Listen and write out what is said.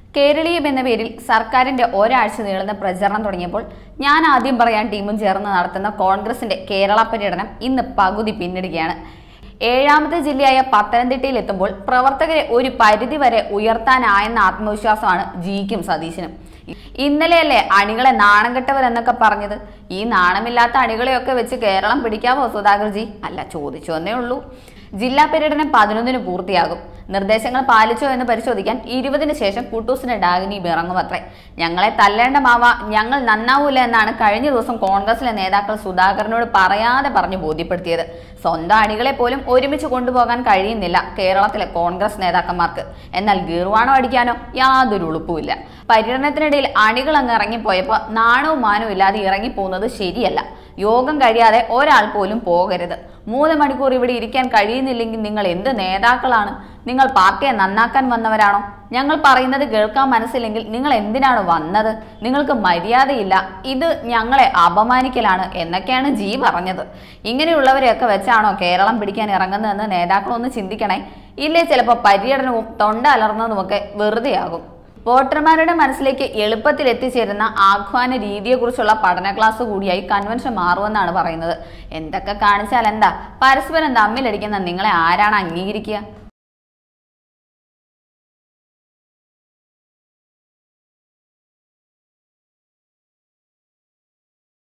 കേരളീയം എന്ന പേരിൽ സർക്കാരിന്റെ ഒരാഴ്ച നീളുന്ന പ്രചരണം തുടങ്ങിയപ്പോൾ ഞാൻ ആദ്യം പറയാൻ ടീമും ചേർന്ന് നടത്തുന്ന കോൺഗ്രസിന്റെ കേരള പര്യടനം ഇന്ന് പകുതി പിന്നിടുകയാണ് ഏഴാമത്തെ ജില്ലയായ പത്തനംതിട്ടയിൽ എത്തുമ്പോൾ പ്രവർത്തകരെ ഒരു പരിധി വരെ ഉയർത്താനായെന്ന ആത്മവിശ്വാസമാണ് ജിക്കും സതീശനും ഇന്നലെയല്ലേ അണികളെ നാണം കെട്ടവരെന്നൊക്കെ പറഞ്ഞത് ഈ നാണമില്ലാത്ത അണികളെയൊക്കെ വെച്ച് കേരളം പിടിക്കാമോ സുധാകർജി അല്ല ചോദിച്ചു എന്നേ ഉള്ളൂ ജില്ലാ പര്യടനം പതിനൊന്നിന് പൂർത്തിയാകും നിർദ്ദേശങ്ങൾ പാലിച്ചോ എന്ന് പരിശോധിക്കാൻ ഇരുപതിന് ശേഷം കുട്ടൂസിന് ഡാഗിനി ഇറങ്ങുമത്രേ ഞങ്ങളെ തല്ലേണ്ട മാവ ഞങ്ങൾ നന്നാവൂല എന്നാണ് കഴിഞ്ഞ ദിവസം കോൺഗ്രസിലെ നേതാക്കൾ സുധാകരനോട് പറയാതെ പറഞ്ഞു ബോധ്യപ്പെടുത്തിയത് സ്വന്തം അണികളെ പോലും ഒരുമിച്ച് കൊണ്ടുപോകാൻ കഴിയുന്നില്ല കേരളത്തിലെ കോൺഗ്രസ് നേതാക്കന്മാർക്ക് എന്നാൽ ഗീർവാണം അടിക്കാനോ യാതൊരു ഉളുപ്പുമില്ല പര്യടനത്തിനിടയിൽ അണികൾ അങ്ങ് ഇറങ്ങിപ്പോയപ്പോൾ നാണവും മാനവും ഇല്ലാതെ ഇറങ്ങിപ്പോകുന്നത് ശരിയല്ല യോഗം കഴിയാതെ ഒരാൾ പോലും പോകരുത് മൂന്ന് മണിക്കൂർ ഇവിടെ ഇരിക്കാൻ കഴിയുന്നില്ലെങ്കിൽ നിങ്ങൾ എന്ത് നേതാക്കളാണ് നിങ്ങൾ പാർട്ടിയെ നന്നാക്കാൻ വന്നവരാണോ ഞങ്ങൾ പറയുന്നത് കേൾക്കാൻ മനസ്സില്ലെങ്കിൽ നിങ്ങൾ എന്തിനാണ് വന്നത് നിങ്ങൾക്ക് മര്യാദയില്ല ഇത് ഞങ്ങളെ അപമാനിക്കലാണ് എന്നൊക്കെയാണ് ജി പറഞ്ഞത് ഇങ്ങനെയുള്ളവരെയൊക്കെ വെച്ചാണോ കേരളം പിടിക്കാൻ ഇറങ്ങുന്നതെന്ന് നേതാക്കളൊന്ന് ചിന്തിക്കണേ ഇല്ലേ ചിലപ്പോൾ പര്യടനവും തൊണ്ട അലർന്നതുമൊക്കെ വെറുതെയാകും വോട്ടർമാരുടെ മനസ്സിലേക്ക് എളുപ്പത്തിൽ എത്തിച്ചേരുന്ന ആഹ്വാന രീതിയെക്കുറിച്ചുള്ള പഠന ക്ലാസ് കൂടിയായി കൺവെൻഷൻ മാറുമെന്നാണ് പറയുന്നത് എന്തൊക്കെ കാണിച്ചാൽ എന്താ പരസ്പരം തമ്മിലടിക്കുന്ന നിങ്ങളെ ആരാണ് അംഗീകരിക്കുക